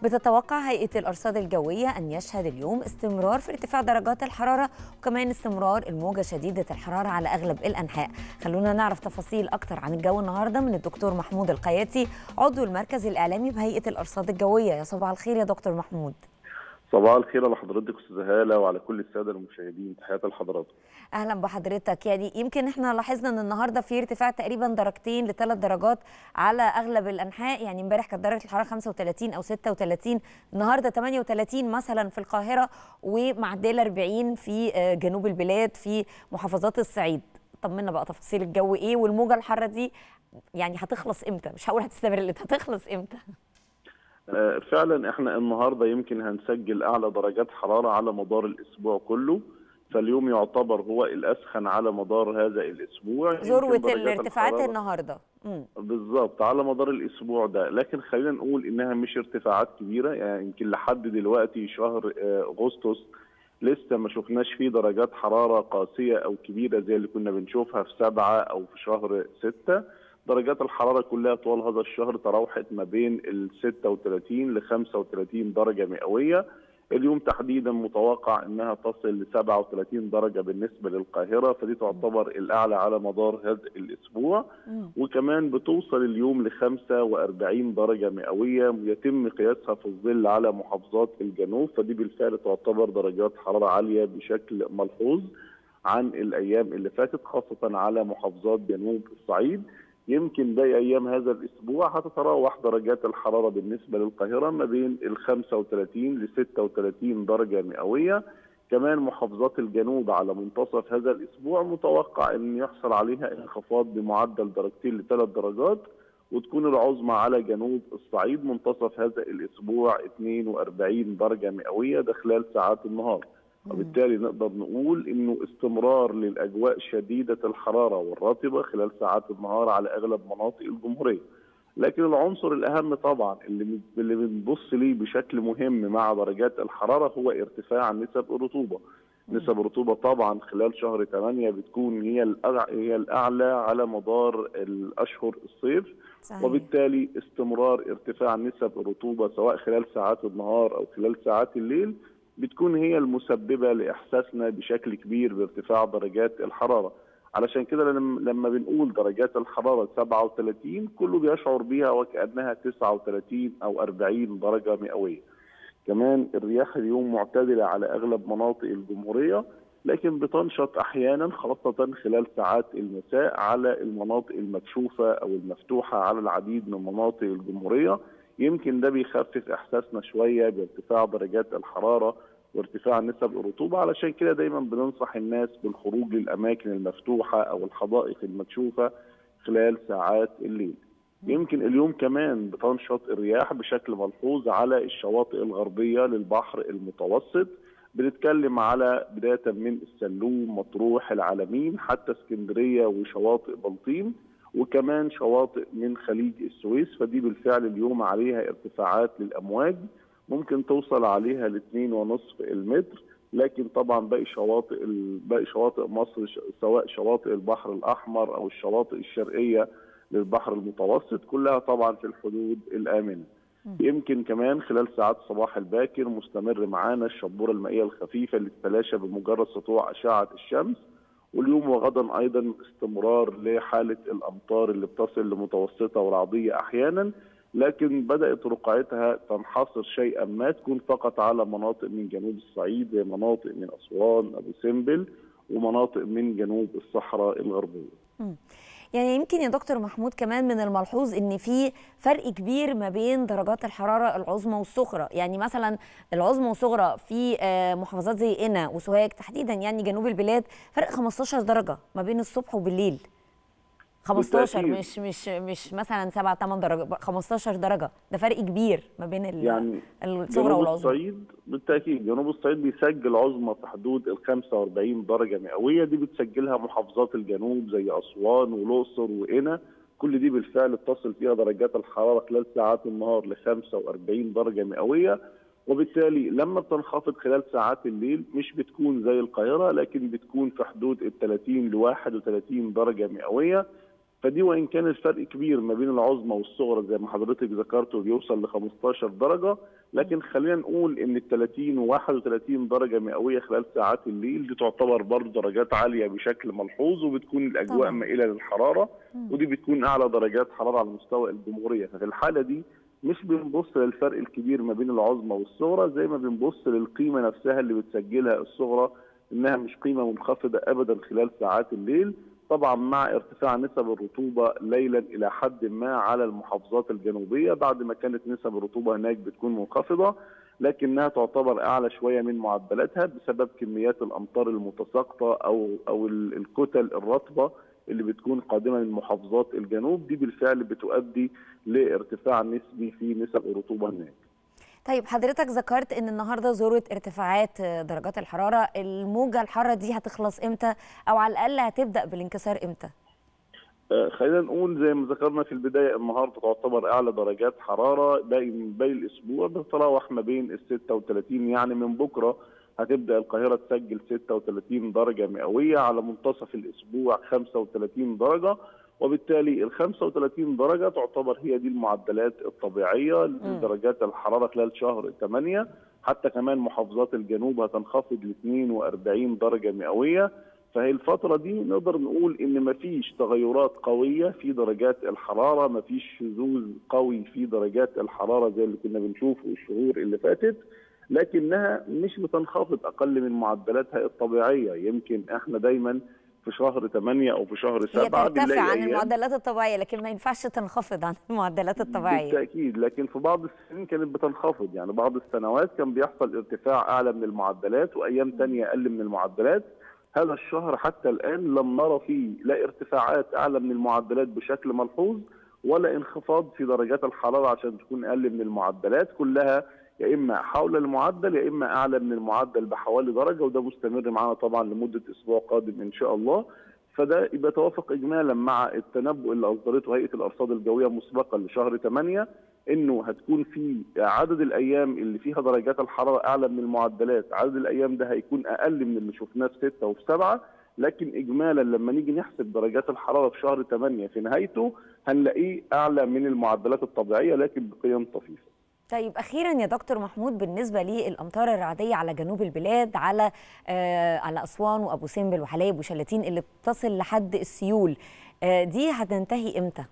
بتتوقع هيئة الأرصاد الجوية أن يشهد اليوم استمرار في ارتفاع درجات الحرارة وكمان استمرار الموجة شديدة الحرارة على أغلب الأنحاء خلونا نعرف تفاصيل أكتر عن الجو النهاردة من الدكتور محمود القياتي عضو المركز الإعلامي بهيئة الأرصاد الجوية يا صباح الخير يا دكتور محمود صباح الخير على حضرتك استاذ هاله وعلى كل الساده المشاهدين تحياتي لحضراتكم اهلا بحضرتك يعني يمكن احنا لاحظنا ان النهارده في ارتفاع تقريبا درجتين لثلاث درجات على اغلب الانحاء يعني امبارح كانت درجه الحراره 35 او 36 النهارده 38 مثلا في القاهره ومعدله 40 في جنوب البلاد في محافظات الصعيد طمنا بقى تفاصيل الجو ايه والموجه الحاره دي يعني هتخلص امتى مش هقول هتستمر هتخلص امتى فعلا احنا النهارده يمكن هنسجل اعلى درجات حراره على مدار الاسبوع كله فاليوم يعتبر هو الاسخن على مدار هذا الاسبوع ذروه الارتفاعات النهارده بالظبط على مدار الاسبوع ده لكن خلينا نقول انها مش ارتفاعات كبيره يعني يمكن لحد دلوقتي شهر اغسطس لسه ما شفناش فيه درجات حراره قاسيه او كبيره زي اللي كنا بنشوفها في سبعه او في شهر سته درجات الحرارة كلها طوال هذا الشهر تراوحت ما بين ال 36 ل 35 درجة مئوية اليوم تحديدا متوقع انها تصل ل 37 درجة بالنسبة للقاهرة فدي تعتبر الاعلى على مدار هذا الاسبوع وكمان بتوصل اليوم ل 45 درجة مئوية يتم قياسها في الظل على محافظات الجنوب فدي بالفعل تعتبر درجات حرارة عالية بشكل ملحوظ عن الايام اللي فاتت خاصة على محافظات جنوب الصعيد يمكن باقي ايام هذا الاسبوع هتتراوح درجات الحراره بالنسبه للقاهره ما بين ال 35 ل 36 درجه مئويه كمان محافظات الجنوب على منتصف هذا الاسبوع متوقع ان يحصل عليها انخفاض بمعدل درجتين لثلاث درجات وتكون العظمى على جنوب الصعيد منتصف هذا الاسبوع 42 درجه مئويه ده خلال ساعات النهار وبالتالي نقدر نقول انه استمرار للاجواء شديده الحراره والرطبه خلال ساعات النهار على اغلب مناطق الجمهوريه. لكن العنصر الاهم طبعا اللي اللي بنبص ليه بشكل مهم مع درجات الحراره هو ارتفاع نسب الرطوبه. نسب الرطوبه طبعا خلال شهر 8 بتكون هي هي الاعلى على مدار الاشهر الصيف صحيح. وبالتالي استمرار ارتفاع نسب الرطوبه سواء خلال ساعات النهار او خلال ساعات الليل بتكون هي المسببه لاحساسنا بشكل كبير بارتفاع درجات الحراره علشان كده لما بنقول درجات الحراره 37 كله بيشعر بيها وكانها 39 او 40 درجه مئويه كمان الرياح اليوم معتدله على اغلب مناطق الجمهوريه لكن بتنشط احيانا خاصه خلال ساعات المساء على المناطق المكشوفه او المفتوحه على العديد من مناطق الجمهوريه يمكن ده بيخفف احساسنا شويه بارتفاع درجات الحراره وارتفاع نسب الرطوبه علشان كده دايما بننصح الناس بالخروج للاماكن المفتوحه او الحدائق المكشوفه خلال ساعات الليل. يمكن اليوم كمان بتنشط الرياح بشكل ملحوظ على الشواطئ الغربيه للبحر المتوسط بنتكلم على بدايه من السلوم مطروح العلمين حتى اسكندريه وشواطئ بلطيم وكمان شواطئ من خليج السويس فدي بالفعل اليوم عليها ارتفاعات للامواج ممكن توصل عليها لاثنين ونصف المتر لكن طبعا باقي شواطئ باقي شواطئ مصر سواء شواطئ البحر الاحمر او الشواطئ الشرقيه للبحر المتوسط كلها طبعا في الحدود الامنه. يمكن كمان خلال ساعات الصباح الباكر مستمر معانا الشبوره المائيه الخفيفه اللي تتلاشى بمجرد سطوع اشعه الشمس واليوم وغدا ايضا استمرار لحاله الامطار اللي بتصل لمتوسطه ورعديه احيانا لكن بدات رقعتها تنحصر شيئا ما تكون فقط على مناطق من جنوب الصعيد زي مناطق من اسوان ابو سمبل ومناطق من جنوب الصحراء الغربيه. يعني يمكن يا دكتور محمود كمان من الملحوظ ان في فرق كبير ما بين درجات الحراره العظمى والصغرى يعني مثلا العظمى والصغرى في محافظات زي قنا وسوهاج تحديدا يعني جنوب البلاد فرق 15 درجه ما بين الصبح وبالليل 15 مش مش مش مثلا 7 8 درجه 15 درجه ده فرق كبير ما بين يعني الصغرى والعظمى الصعيد بالتاكيد جنوب الصعيد بيسجل عظمى في حدود ال 45 درجه مئويه دي بتسجلها محافظات الجنوب زي اسوان والاقصر وقنا كل دي بالفعل بتصل فيها درجات الحراره خلال ساعات النهار ل 45 درجه مئويه وبالتالي لما بتنخفض خلال ساعات الليل مش بتكون زي القاهره لكن بتكون في حدود ال 30 ل 31 درجه مئويه فدي وان كان الفرق كبير ما بين العظمى والصغرى زي ما حضرتك ذكرت بيوصل ل 15 درجه لكن خلينا نقول ان ال 30 و 31 درجه مئويه خلال ساعات الليل دي تعتبر برضه درجات عاليه بشكل ملحوظ وبتكون الاجواء طبعاً. مائله للحراره ودي بتكون اعلى درجات حراره على مستوى الجمهوريه ففي الحاله دي مش بنبص للفرق الكبير ما بين العظمى والصغرى زي ما بنبص للقيمه نفسها اللي بتسجلها الصغرى انها مش قيمه منخفضه ابدا خلال ساعات الليل طبعا مع ارتفاع نسب الرطوبه ليلا الى حد ما على المحافظات الجنوبيه بعد ما كانت نسب الرطوبه هناك بتكون منخفضه لكنها تعتبر اعلى شويه من معدلاتها بسبب كميات الامطار المتساقطه او او ال- الكتل الرطبه اللي بتكون قادمه من محافظات الجنوب دي بالفعل بتؤدي لارتفاع نسبي في نسب الرطوبه هناك. طيب حضرتك ذكرت ان النهارده ذروه ارتفاعات درجات الحراره الموجه الحاره دي هتخلص امتى او على الاقل هتبدا بالانكسار امتى آه، خلينا نقول زي ما ذكرنا في البدايه النهارده تعتبر اعلى درجات حراره باقي باقي الاسبوع بتتراوح ما بين ال 36 يعني من بكره هتبدا القاهره تسجل 36 درجه مئويه على منتصف الاسبوع 35 درجه وبالتالي ال 35 درجه تعتبر هي دي المعدلات الطبيعيه لدرجات الحراره خلال شهر 8 حتى كمان محافظات الجنوب هتنخفض ل 42 درجه مئويه فهي الفترة دي نقدر نقول إن مفيش تغيرات قوية في درجات الحرارة، مفيش شذوذ قوي في درجات الحرارة زي اللي كنا بنشوفه الشهور اللي فاتت، لكنها مش بتنخفض أقل من معدلاتها الطبيعية، يمكن إحنا دايما في شهر 8 أو في شهر هي 7 ترتفع عن أيام- المعدلات الطبيعيه لكن ما ينفعش تنخفض عن المعدلات الطبيعيه بالتاكيد لكن في بعض السنين كانت بتنخفض يعني بعض السنوات كان بيحصل ارتفاع اعلى من المعدلات وايام تانية اقل من المعدلات هذا الشهر حتى الان لم نرى فيه لا ارتفاعات اعلى من المعدلات بشكل ملحوظ ولا انخفاض في درجات الحراره عشان تكون اقل من المعدلات كلها يا اما حول المعدل يا اما اعلى من المعدل بحوالي درجه وده مستمر معانا طبعا لمده اسبوع قادم ان شاء الله فده يبقى توافق اجمالا مع التنبؤ اللي اصدرته هيئه الارصاد الجويه مسبقا لشهر 8 انه هتكون في عدد الايام اللي فيها درجات الحراره اعلى من المعدلات، عدد الايام ده هيكون اقل من اللي شفناه في 6 وفي 7 لكن اجمالا لما نيجي نحسب درجات الحراره في شهر 8 في نهايته هنلاقيه اعلى من المعدلات الطبيعيه لكن بقيم طفيفه. طيب اخيرا يا دكتور محمود بالنسبه للامطار الرعديه على جنوب البلاد على آه على اسوان وابو سمبل وحلايب وشلاتين اللي بتصل لحد السيول آه دي هتنتهي امتى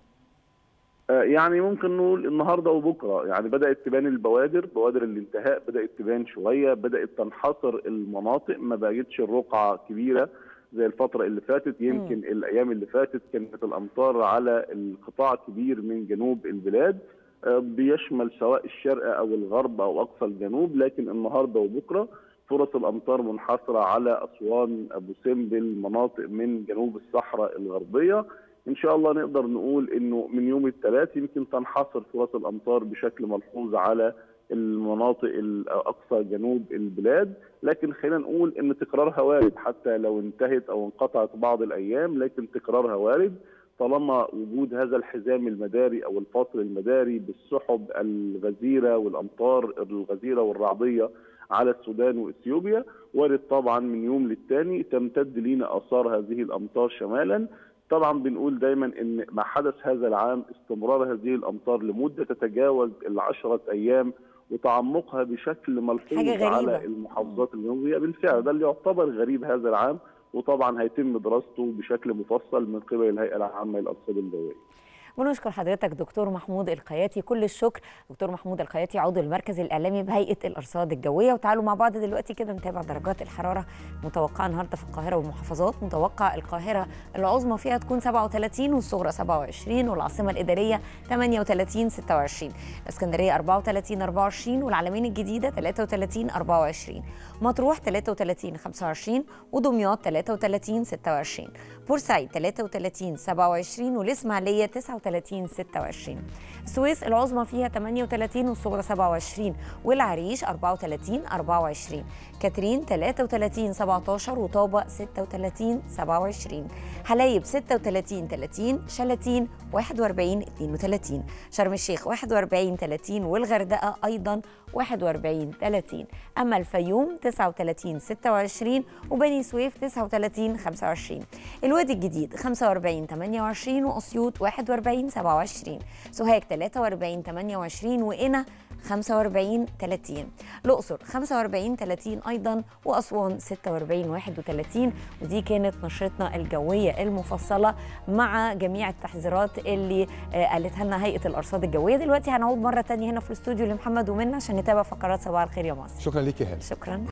آه، يعني ممكن نقول النهارده وبكره يعني بدات تبان البوادر بوادر الانتهاء بدات تبان شويه بدات تنحصر المناطق ما بقتش الرقعه كبيره زي الفتره اللي فاتت يمكن م. الايام اللي فاتت كانت الامطار على القطاع كبير من جنوب البلاد آه، بيشمل سواء الشرق او الغرب او اقصى الجنوب لكن النهارده وبكره فرص الامطار منحصره على اسوان ابو سمبل مناطق من جنوب الصحراء الغربيه ان شاء الله نقدر نقول انه من يوم الثلاث يمكن تنحصر فرص الامطار بشكل ملحوظ على المناطق الاقصى جنوب البلاد لكن خلينا نقول ان تكرارها وارد حتى لو انتهت او انقطعت بعض الايام لكن تكرارها وارد طالما وجود هذا الحزام المداري او الفصل المداري بالسحب الغزيره والامطار الغزيره والرعديه على السودان واثيوبيا وارد طبعا من يوم للتاني تمتد لينا اثار هذه الامطار شمالا طبعا بنقول دايما ان ما حدث هذا العام استمرار هذه الامطار لمده تتجاوز العشرة ايام وتعمقها بشكل ملحوظ على المحافظات الجنوبيه بالفعل ده اللي يعتبر غريب هذا العام وطبعا هيتم دراسته بشكل مفصل من قبل الهيئه العامه للارصاد الجويه. ونشكر حضرتك دكتور محمود الخياتي كل الشكر دكتور محمود الخياتي عضو المركز الاعلامي بهيئه الارصاد الجويه وتعالوا مع بعض دلوقتي كده نتابع درجات الحراره متوقعه النهارده في القاهره والمحافظات متوقع القاهره العظمى فيها تكون 37 والصغرى 27 والعاصمه الاداريه 38 26 الاسكندريه 34 24 والعلمين الجديده 33 24 مطروح 33 25 ودمياط 33 26 بورسعيد 33 27 والاسماعيليه 39 26 السويس العظمى فيها 38 والصغرى 27 والعريش 34 24 كاترين 33 17 وطابة 36 27 حلايب 36 30 شلاتين 41 32 شرم الشيخ 41 30 والغردقة أيضا 41 30 أما الفيوم 39 26 وبني سويف 39 25 الوادي الوادي الجديد 45 28 واسيوط 41 27 سوهاج 43 28 وقنا 45 30 الأقصر 45 30 أيضا وأسوان 46 31 ودي كانت نشرتنا الجوية المفصلة مع جميع التحذيرات اللي قالتها لنا هيئة الأرصاد الجوية دلوقتي هنعود مرة تانية هنا في الاستوديو لمحمد ومنى عشان نتابع فقرات صباح الخير يا مصر شكرا ليك يا هاني شكرا